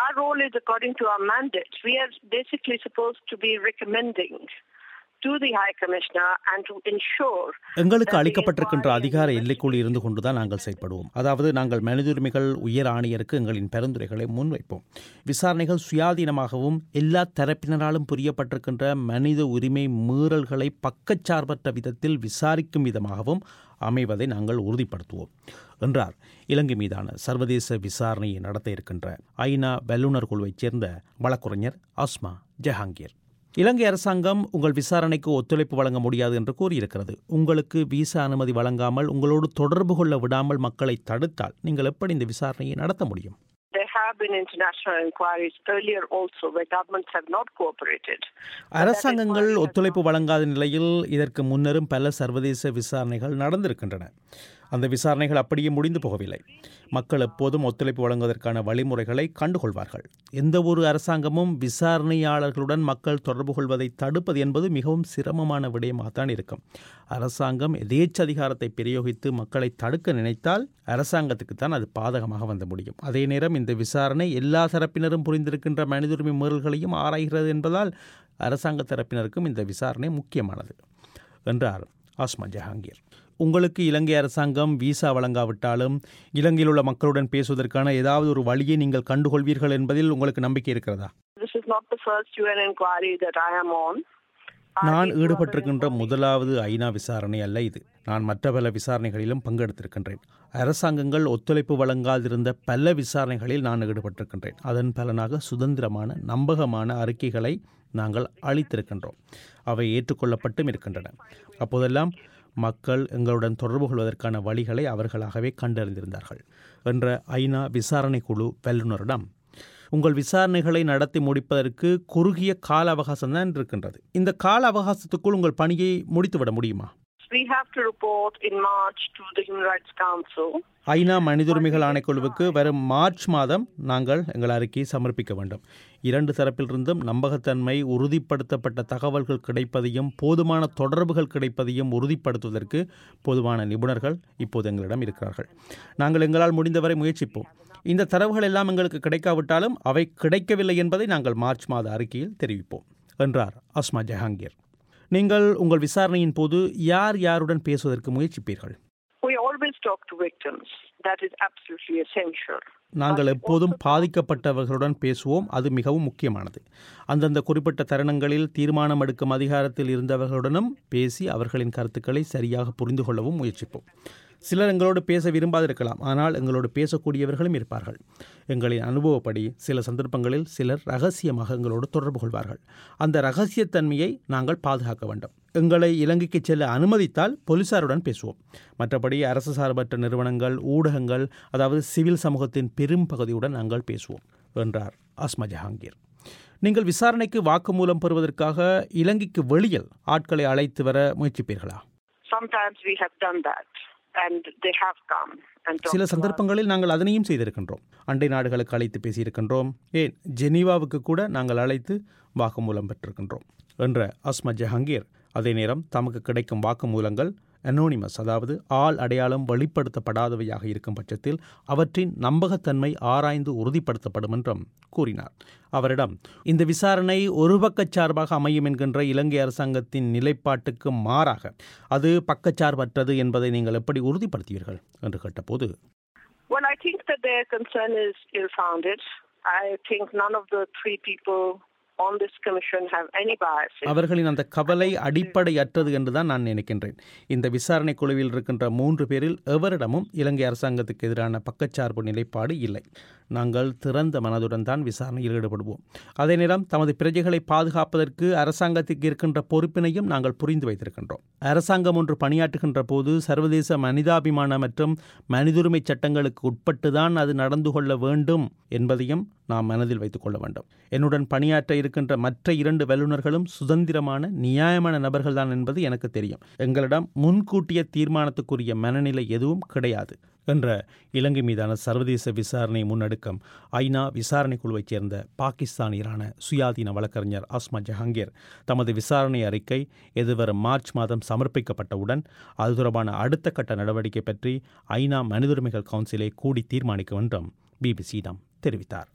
our role is according to our mandate. We are basically supposed to be recommending to the High Commissioner and to ensure எங்களுக்கு அளிக்கப்பட்டிருக்கின்ற அதிகார எல்லைக்குள் இருந்து கொண்டுதான் நாங்கள் செயல்படுவோம் அதாவது நாங்கள் மனித உரிமைகள் உயர் ஆணையருக்கு எங்களின் பரிந்துரைகளை முன்வைப்போம் விசாரணைகள் சுயாதீனமாகவும் எல்லா தரப்பினராலும் புரியப்பட்டிருக்கின்ற மனித உரிமை மீறல்களை பக்கச்சார்பற்ற விதத்தில் விசாரிக்கும் விதமாகவும் அமைவதை நாங்கள் உறுதிப்படுத்துவோம் என்றார் இலங்கை மீதான சர்வதேச விசாரணையை நடத்த இருக்கின்ற ஐநா வல்லுநர் குழுவைச் சேர்ந்த வழக்குரைஞர் அஸ்மா ஜஹாங்கீர் இலங்கை அரசாங்கம் உங்கள் விசாரணைக்கு ஒத்துழைப்பு வழங்க முடியாது என்று கூறியிருக்கிறது உங்களுக்கு விசா அனுமதி வழங்காமல் உங்களோடு தொடர்பு கொள்ள விடாமல் மக்களை தடுத்தால் நீங்கள் எப்படி இந்த விசாரணையை நடத்த முடியும் there have been international inquiries earlier also where governments have not cooperated. அரசாங்கங்கள் ஒத்துழைப்பு வழங்காத நிலையில் இதற்கு முன்னரும் பல சர்வதேச விசாரணைகள் நடந்திருக்கின்றன அந்த விசாரணைகள் அப்படியே முடிந்து போகவில்லை மக்கள் எப்போதும் ஒத்துழைப்பு வழங்குவதற்கான வழிமுறைகளை கண்டுகொள்வார்கள் எந்த ஒரு அரசாங்கமும் விசாரணையாளர்களுடன் மக்கள் தொடர்பு கொள்வதை தடுப்பது என்பது மிகவும் சிரமமான விடயமாகத்தான் இருக்கும் அரசாங்கம் எதேச்ச அதிகாரத்தை பிரயோகித்து மக்களை தடுக்க நினைத்தால் அரசாங்கத்துக்கு தான் அது பாதகமாக வந்து முடியும் அதே நேரம் இந்த விசாரணை எல்லா தரப்பினரும் புரிந்திருக்கின்ற மனித உரிமை மீறல்களையும் ஆராய்கிறது என்பதால் அரசாங்க தரப்பினருக்கும் இந்த விசாரணை முக்கியமானது என்றார் ஆஸ்மா ஜஹாங்கீர் உங்களுக்கு இலங்கை அரசாங்கம் விசா வழங்காவிட்டாலும் இலங்கையில் உள்ள மக்களுடன் பேசுவதற்கான ஏதாவது ஒரு வழியை நீங்கள் கண்டுகொள்வீர்கள் என்பதில் உங்களுக்கு நம்பிக்கை இருக்கிறதா This is not the first UN inquiry that I am on. நான் ஈடுபட்டிருக்கின்ற முதலாவது ஐநா விசாரணை அல்ல இது நான் மற்ற பல விசாரணைகளிலும் பங்கெடுத்திருக்கின்றேன் அரசாங்கங்கள் ஒத்துழைப்பு வழங்காதிருந்த பல விசாரணைகளில் நான் ஈடுபட்டிருக்கின்றேன் அதன் பலனாக சுதந்திரமான நம்பகமான அறிக்கைகளை நாங்கள் அளித்திருக்கின்றோம் அவை ஏற்றுக்கொள்ளப்பட்டும் இருக்கின்றன அப்போதெல்லாம் மக்கள் எங்களுடன் தொடர்பு கொள்வதற்கான வழிகளை அவர்களாகவே கண்டறிந்திருந்தார்கள் என்ற ஐநா விசாரணை குழு வல்லுநரிடம் உங்கள் விசாரணைகளை நடத்தி முடிப்பதற்கு குறுகிய கால அவகாசம் தான் இருக்கின்றது இந்த கால அவகாசத்துக்குள் உங்கள் பணியை முடித்துவிட முடியுமா We have to report in March to the Human Rights Council. ஐநா மனித உரிமைகள் ஆணைக்குழுவுக்கு வரும் மார்ச் மாதம் நாங்கள் எங்கள் அறிக்கையை சமர்ப்பிக்க வேண்டும் இரண்டு தரப்பிலிருந்தும் நம்பகத்தன்மை உறுதிப்படுத்தப்பட்ட தகவல்கள் கிடைப்பதையும் போதுமான தொடர்புகள் கிடைப்பதையும் உறுதிப்படுத்துவதற்கு போதுமான நிபுணர்கள் இப்போது எங்களிடம் இருக்கிறார்கள் நாங்கள் எங்களால் முடிந்தவரை முயற்சிப்போம் இந்த தரவுகள் எல்லாம் எங்களுக்கு கிடைக்காவிட்டாலும் அவை கிடைக்கவில்லை என்பதை நாங்கள் மார்ச் மாத அறிக்கையில் தெரிவிப்போம் என்றார் அஸ்மா ஜஹாங்கீர் நீங்கள் உங்கள் விசாரணையின் போது யார் யாருடன் பேசுவதற்கு முயற்சிப்பீர்கள் We always talk to victims. That is absolutely essential. நாங்கள் எப்போதும் பாதிக்கப்பட்டவர்களுடன் பேசுவோம் அது மிகவும் முக்கியமானது அந்தந்த குறிப்பிட்ட தருணங்களில் தீர்மானம் எடுக்கும் அதிகாரத்தில் இருந்தவர்களுடனும் பேசி அவர்களின் கருத்துக்களை சரியாக புரிந்து கொள்ளவும் முயற்சிப்போம் சிலர் எங்களோடு பேச விரும்பாதிருக்கலாம் ஆனால் எங்களோடு பேசக்கூடியவர்களும் இருப்பார்கள் எங்களின் அனுபவப்படி சில சந்தர்ப்பங்களில் சிலர் ரகசியமாக எங்களோடு தொடர்பு கொள்வார்கள் அந்த ரகசியத்தன்மையை நாங்கள் பாதுகாக்க வேண்டும் எங்களை இலங்கைக்கு செல்ல அனுமதித்தால் போலீசாருடன் பேசுவோம் மற்றபடி அரசு சார்பற்ற நிறுவனங்கள் ஊடகங்கள் அதாவது சிவில் சமூகத்தின் பெரும் பகுதியுடன் நாங்கள் பேசுவோம் என்றார் அஸ்மா ஜஹாங்கீர் நீங்கள் விசாரணைக்கு வாக்குமூலம் பெறுவதற்காக இலங்கைக்கு வெளியில் ஆட்களை அழைத்து வர முயற்சிப்பீர்களா Sometimes we have done that and they have come and talked சில to us. சந்தர்ப்பங்களில் நாங்கள் அதனையும் செய்திருக்கின்றோம் அண்டை நாடுகளுக்கு அழைத்து பேசியிருக்கின்றோம் ஏன் ஜெனீவாவுக்கு கூட நாங்கள் அழைத்து வாக்குமூலம் பெற்றிருக்கின்றோம் என்ற அஸ்மா ஜஹாங்கீர் அதே நேரம் தமக்கு கிடைக்கும் வாக்குமூலங்கள் அனோனிமஸ் அதாவது ஆள் அடையாளம் வெளிப்படுத்தப்படாதவையாக இருக்கும் பட்சத்தில் அவற்றின் நம்பகத்தன்மை ஆராய்ந்து உறுதிப்படுத்தப்படும் என்றும் கூறினார் அவரிடம் இந்த விசாரணை ஒரு பக்கச்சார்பாக அமையும் என்கின்ற இலங்கை அரசாங்கத்தின் நிலைப்பாட்டுக்கு மாறாக அது பக்கச்சார்பற்றது என்பதை நீங்கள் எப்படி உறுதிப்படுத்துவீர்கள் என்று கேட்டபோது Well, I think that their concern is ill-founded. I think none of the three people on this commission have any biases. அவர்களின் அந்த கவலை அடிப்படையற்றது என்றுதான் நான் நினைக்கின்றேன் இந்த விசாரணை குழுவில் இருக்கின்ற மூன்று பேரில் எவரிடமும் இலங்கை அரசாங்கத்துக்கு எதிரான பக்கச்சார்பு நிலைப்பாடு இல்லை நாங்கள் திறந்த மனதுடன் தான் விசாரணையில் ஈடுபடுவோம் அதே நேரம் தமது பிரஜைகளை பாதுகாப்பதற்கு அரசாங்கத்துக்கு இருக்கின்ற பொறுப்பினையும் நாங்கள் புரிந்து வைத்திருக்கின்றோம் அரசாங்கம் ஒன்று பணியாற்றுகின்ற போது சர்வதேச மனிதாபிமான மற்றும் மனிதுரிமை சட்டங்களுக்கு உட்பட்டுதான் அது நடந்து கொள்ள வேண்டும் என்பதையும் நாம் மனதில் வைத்துக் கொள்ள வேண்டும் என்னுடன் பணியாற்ற இருக்கின்ற மற்ற இரண்டு வல்லுநர்களும் சுதந்திரமான நியாயமான நபர்கள்தான் என்பது எனக்கு தெரியும் எங்களிடம் முன்கூட்டிய தீர்மானத்துக்குரிய மனநிலை எதுவும் கிடையாது என்ற இலங்கை மீதான சர்வதேச விசாரணை முன்னெடுக்கும் ஐநா விசாரணை குழுவைச் சேர்ந்த பாகிஸ்தானியரான சுயாதீன வழக்கறிஞர் அஸ்மா ஜஹாங்கீர் தமது விசாரணை அறிக்கை எதிர்வரும் மார்ச் மாதம் சமர்ப்பிக்கப்பட்டவுடன் அது தொடர்பான அடுத்த கட்ட நடவடிக்கை பற்றி ஐநா மனிதுரிமைகள் கவுன்சிலை கூடி தீர்மானிக்கும் என்றும் பிபிசியிடம் தெரிவித்தார்